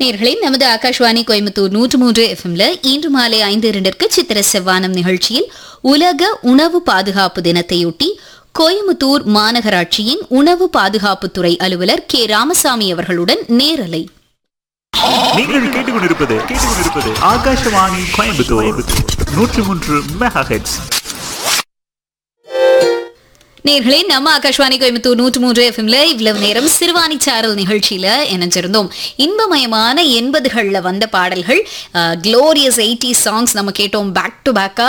நேர்களே நமது ஆகாஷ்வாணி கோயம்புத்தூர் நூற்று மூன்று எஃப்எம்ல இன்று மாலை ஐந்து இரண்டிற்கு சித்திர செவ்வானம் நிகழ்ச்சியில் உலக உணவு பாதுகாப்பு தினத்தையொட்டி கோயம்புத்தூர் மாநகராட்சியின் உணவு பாதுகாப்புத்துறை அலுவலர் கே ராமசாமி அவர்களுடன் நேரலை நீங்கள் கேட்டுக்கொண்டிருப்பது கேட்டுக்கொண்டிருப்பது ஆகாஷவாணி கோயம்புத்தூர் நூற்றி மூன்று மெகா ஹெட்ஸ் நேர்களே நம்ம ஆகாஷ்வாணி கோயம்புத்தூர் நூற்று மூன்று எஃப்எம்ல இவ்வளவு நேரம் சிறுவாணி சாரல் நிகழ்ச்சியில இணைஞ்சிருந்தோம் இன்பமயமான எண்பதுகள்ல வந்த பாடல்கள் க்ளோரியஸ் எயிட்டி சாங்ஸ் நம்ம கேட்டோம் பேக் டு பேக்கா